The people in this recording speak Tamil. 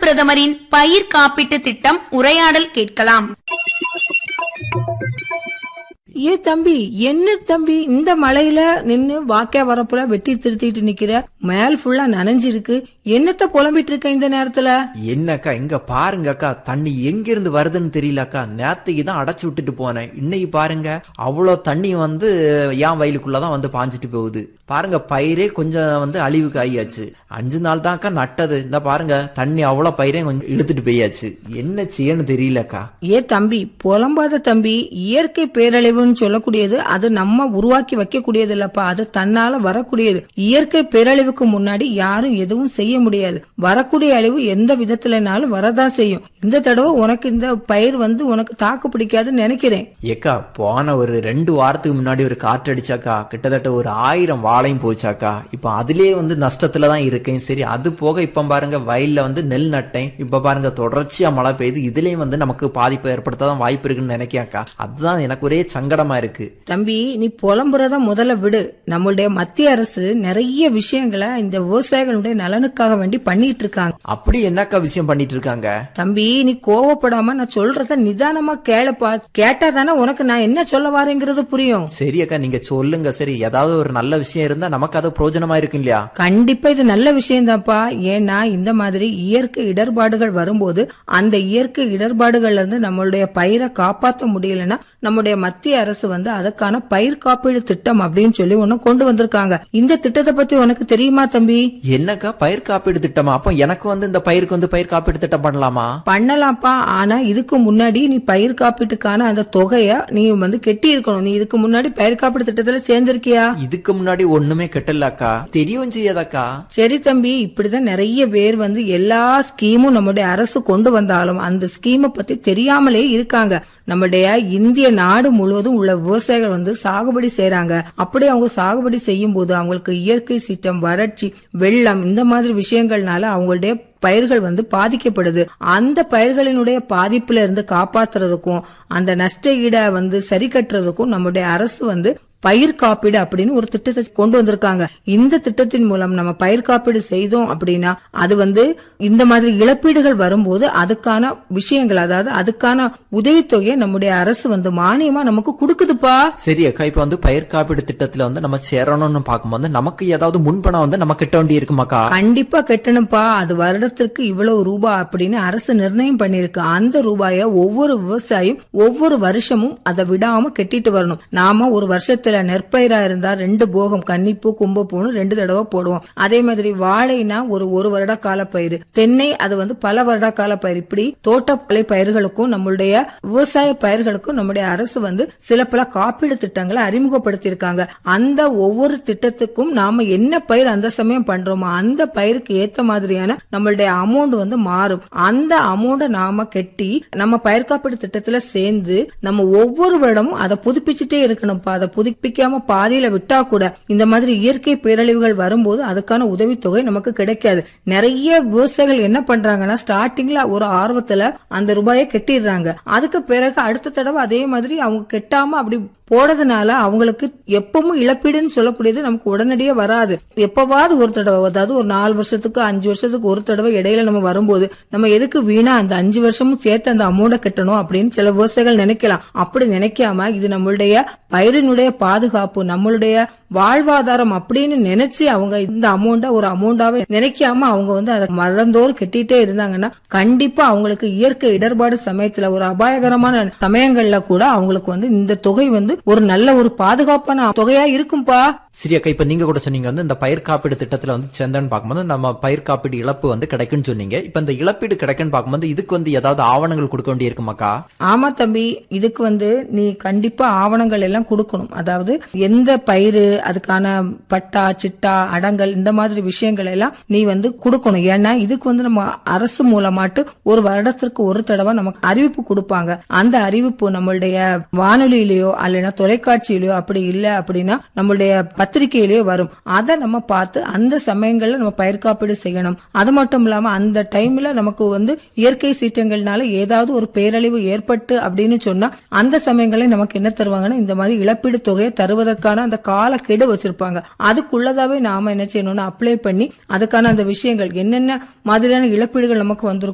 பிரதமரின் பயிர் காப்பீட்டு திட்டம் உரையாடல் கேட்கலாம் ஏ தம்பி என்ன தம்பி இந்த மழையில நின்னு வாக்கியா வரப்புல வெட்டி திருத்திட்டு நிக்கிற மேல் ஃபுல்லா நனைஞ்சிருக்கு என்னத்த புலம்பிட்டு இருக்க இந்த நேரத்துல என்னக்கா இங்க பாருங்க அக்கா தண்ணி எங்க இருந்து வருதுன்னு தெரியலக்கா நேத்துக்கு தான் அடைச்சு விட்டுட்டு போனேன் இன்னைக்கு பாருங்க அவ்வளோ தண்ணி வந்து என் வயலுக்குள்ளதான் வந்து பாஞ்சிட்டு போகுது பாருங்க பயிரே கொஞ்சம் வந்து அழிவுக்கு ஆகியாச்சு அஞ்சு நாள் தான்க்கா நட்டது இந்த பாருங்க தண்ணி அவ்வளோ பயிரே கொஞ்சம் இழுத்துட்டு போயாச்சு என்ன செய்யன்னு தெரியலக்கா ஏ தம்பி புலம்பாத தம்பி இயற்கை பேரழிவுன்னு சொல்லக்கூடியது அது நம்ம உருவாக்கி வைக்கக்கூடியது இல்லப்பா அது தன்னால வரக்கூடியது இயற்கை பேரழிவுக்கு முன்னாடி யாரும் எதுவும் செய்ய முடியாது வரக்கூடிய அழிவு எந்த விதத்துலனாலும் வரதான் செய்யும் இந்த தடவை உனக்கு இந்த பயிர் வந்து உனக்கு தாக்கு பிடிக்காதுன்னு நினைக்கிறேன் ஏக்கா போன ஒரு ரெண்டு வாரத்துக்கு முன்னாடி ஒரு காற்று அடிச்சாக்கா கிட்டத்தட்ட ஒரு ஆயிரம் வாழையும் போச்சாக்கா இப்போ அதுலயே வந்து நஷ்டத்துல தான் இருக்கேன் சரி அது போக இப்ப பாருங்க வயல்ல வந்து நெல் நட்டேன் இப்ப பாருங்க தொடர்ச்சியா மழை பெய்யுது இதுலயும் வந்து நமக்கு பாதிப்பு ஏற்படுத்ததான் வாய்ப்பு இருக்குன்னு நினைக்கேன்க்கா அதுதான் எனக்கு ஒரே சங்கடமா இருக்கு தம்பி நீ புலம்புறத முதல்ல விடு நம்மளுடைய மத்திய அரசு நிறைய விஷயங்களை இந்த விவசாயிகளுடைய நலனுக்காக வேண்டி பண்ணிட்டு இருக்காங்க அப்படி என்னக்கா விஷயம் பண்ணிட்டு இருக்காங்க தம்பி நீ கோவப்படாம நான் சொல்றத நிதானமா கேளப்பா கேட்டா தானே உனக்கு நான் என்ன சொல்ல வரேங்கிறது புரியும் சரி அக்கா நீங்க சொல்லுங்க சரி ஏதாவது ஒரு நல்ல விஷயம் இருந்தா நமக்கு அது பிரயோஜனமா இருக்கும் இல்லையா கண்டிப்பா இது நல்ல விஷயம்தான்ப்பா ஏன்னா இந்த மாதிரி இயற்கை இடர்பாடுகள் வரும்போது அந்த இயற்கை இடர்பாடுகள்ல இருந்து நம்மளுடைய பயிரை காப்பாற்ற முடியலன்னா நம்முடைய மத்திய அரசு வந்து அதுக்கான பயிர் காப்பீடு திட்டம் அப்படின்னு சொல்லி ஒண்ணு கொண்டு வந்திருக்காங்க இந்த திட்டத்தை பத்தி உனக்கு தெரியுமா தம்பி என்னக்கா பயிர் காப்பீடு திட்டமா அப்போ எனக்கு வந்து இந்த பயிருக்கு வந்து பயிர் காப்பீடு திட்டம் பண்ணலாமா பண்ணலாம்ப்பா ஆனா இதுக்கு முன்னாடி நீ பயிர் காப்பீட்டுக்கான அந்த தொகைய நீ வந்து கெட்டி இருக்கணும் நீ இதுக்கு முன்னாடி பயிர் காப்பீடு திட்டத்துல சேர்ந்திருக்கியா இதுக்கு முன்னாடி ஒண்ணுமே கெட்டலக்கா தெரியும் செய்யாதக்கா சரி தம்பி இப்படிதான் நிறைய பேர் வந்து எல்லா ஸ்கீமும் நம்முடைய அரசு கொண்டு வந்தாலும் அந்த ஸ்கீமை பத்தி தெரியாமலே இருக்காங்க நம்முடைய இந்திய நாடு முழுவதும் உள்ள விவசாயிகள் வந்து சாகுபடி செய்றாங்க அப்படி அவங்க சாகுபடி செய்யும் போது அவங்களுக்கு இயற்கை சீற்றம் வறட்சி வெள்ளம் இந்த மாதிரி விஷயங்கள்னால அவங்களுடைய பயிர்கள் வந்து பாதிக்கப்படுது அந்த பயிர்களினுடைய பாதிப்புல இருந்து காப்பாத்துறதுக்கும் அந்த நஷ்ட ஈட வந்து சரி கட்டுறதுக்கும் நம்முடைய அரசு வந்து பயிர் காப்பீடு அப்படின்னு ஒரு திட்டத்தை கொண்டு வந்திருக்காங்க இந்த திட்டத்தின் மூலம் நம்ம பயிர் காப்பீடு செய்தோம் அப்படின்னா அது வந்து இந்த மாதிரி இழப்பீடுகள் வரும்போது அதுக்கான விஷயங்கள் அதாவது அதுக்கான உதவித்தொகையை நம்முடைய அரசு வந்து மானியமா நமக்கு கொடுக்குதுப்பா சரி அக்கா இப்ப வந்து பயிர் காப்பீடு திட்டத்துல வந்து நம்ம சேரணும்னு பார்க்கும்போது நமக்கு ஏதாவது முன்பணம் வந்து நம்ம கிட்ட வேண்டி இருக்குமாக்கா கண்டிப்பா கட்டணும்ப்பா அது வருடத்திற்கு இவ்வளவு ரூபாய் அப்படின்னு அரசு நிர்ணயம் பண்ணிருக்கு அந்த ரூபாய ஒவ்வொரு விவசாயியும் ஒவ்வொரு வருஷமும் அதை விடாம கெட்டிட்டு வரணும் நாம ஒரு வருஷத்துல நெற்பயிரா இருந்தா ரெண்டு போகம் கன்னிப்பூ கும்பப்பூன்னு ரெண்டு தடவை போடுவோம் அதே மாதிரி வாழைனா ஒரு ஒரு வருட கால பயிர் தென்னை அது வந்து பல வருட கால பயிர் இப்படி தோட்டக்கலை பயிர்களுக்கும் நம்மளுடைய விவசாய பயிர்களுக்கும் நம்முடைய அரசு வந்து சில பல காப்பீடு திட்டங்களை அறிமுகப்படுத்தி இருக்காங்க அந்த ஒவ்வொரு திட்டத்துக்கும் நாம என்ன பயிர் அந்த சமயம் பண்றோமோ அந்த பயிருக்கு ஏத்த மாதிரியான நம்மளுடைய அமௌண்ட் வந்து மாறும் அந்த அமௌண்ட நாம கெட்டி நம்ம பயிர் காப்பீடு திட்டத்துல சேர்ந்து நம்ம ஒவ்வொரு வருடமும் அதை புதுப்பிச்சுட்டே இருக்கணும்ப்பா அதை புதுப்பிக்காம பாதியில விட்டா கூட இந்த மாதிரி இயற்கை பேரழிவுகள் வரும்போது அதுக்கான உதவித்தொகை நமக்கு கிடைக்காது நிறைய விவசாயிகள் என்ன பண்றாங்கன்னா ஸ்டார்டிங்ல ஒரு ஆர்வத்துல அந்த ரூபாயை கெட்டிடுறாங்க அதுக்கு பிறகு அடுத்த தடவை அதே மாதிரி அவங்க கெட்டாம அப்படி போடுறதுனால அவங்களுக்கு எப்பவும் இழப்பீடுன்னு சொல்லக்கூடியது நமக்கு உடனடியே வராது எப்பவாவது ஒரு தடவை அதாவது ஒரு நாலு வருஷத்துக்கு அஞ்சு வருஷத்துக்கு ஒரு தடவை இடையில நம்ம வரும்போது நம்ம எதுக்கு வீணா அந்த அஞ்சு வருஷமும் சேர்த்து அந்த அமௌண்ட கட்டணும் அப்படின்னு சில விவசாயிகள் நினைக்கலாம் அப்படி நினைக்காம இது நம்மளுடைய பயிரினுடைய பாதுகாப்பு நம்மளுடைய வாழ்வாதாரம் அப்படின்னு நினைச்சு அவங்க இந்த அமௌண்ட ஒரு அமௌண்டாவே நினைக்காம அவங்க வந்து அதை மறந்தோறும் கெட்டிட்டே இருந்தாங்கன்னா கண்டிப்பா அவங்களுக்கு இயற்கை இடர்பாடு சமயத்துல ஒரு அபாயகரமான சமயங்கள்ல கூட அவங்களுக்கு வந்து இந்த தொகை வந்து ஒரு நல்ல ஒரு பாதுகாப்பான தொகையா இருக்கும்பா சரி அக்கா இப்ப நீங்க கூட சொன்னீங்க வந்து இந்த பயிர் காப்பீடு திட்டத்துல வந்து சேர்ந்தேன்னு பார்க்கும்போது நம்ம பயிர் காப்பீடு இழப்பு வந்து கிடைக்கும்னு சொன்னீங்க இப்ப இந்த இழப்பீடு கிடைக்குன்னு பார்க்கும்போது இதுக்கு வந்து ஏதாவது ஆவணங்கள் கொடுக்க வேண்டி இருக்குமாக்கா ஆமா தம்பி இதுக்கு வந்து நீ கண்டிப்பா ஆவணங்கள் எல்லாம் கொடுக்கணும் அதாவது எந்த பயிர் அதுக்கான பட்டா சிட்டா அடங்கல் இந்த மாதிரி விஷயங்கள் எல்லாம் நீ வந்து கொடுக்கணும் ஏன்னா இதுக்கு வந்து நம்ம அரசு மூலமாட்டு ஒரு வருடத்திற்கு ஒரு தடவை நமக்கு அறிவிப்பு கொடுப்பாங்க அந்த அறிவிப்பு நம்மளுடைய வானொலியிலயோ அல்லனா தொலைக்காட்சியிலயோ அப்படி இல்ல அப்படின்னா நம்மளுடைய பத்திரிகையிலயோ வரும் அதை நம்ம பார்த்து அந்த சமயங்கள்ல நம்ம பயிர் காப்பீடு செய்யணும் அது மட்டும் இல்லாம அந்த டைம்ல நமக்கு வந்து இயற்கை சீற்றங்கள்னால ஏதாவது ஒரு பேரழிவு ஏற்பட்டு அப்படின்னு சொன்னா அந்த சமயங்களில் நமக்கு என்ன தருவாங்கன்னா இந்த மாதிரி இழப்பீடு தொகையை தருவதற்கான அந்த கால கெடு வச்சிருப்பாங்க அதுக்குள்ளதாவே நாம என்ன செய்யணும்னா அப்ளை பண்ணி அதுக்கான அந்த விஷயங்கள் என்னென்ன மாதிரியான இழப்பீடுகள் நமக்கு வந்திருக்கும்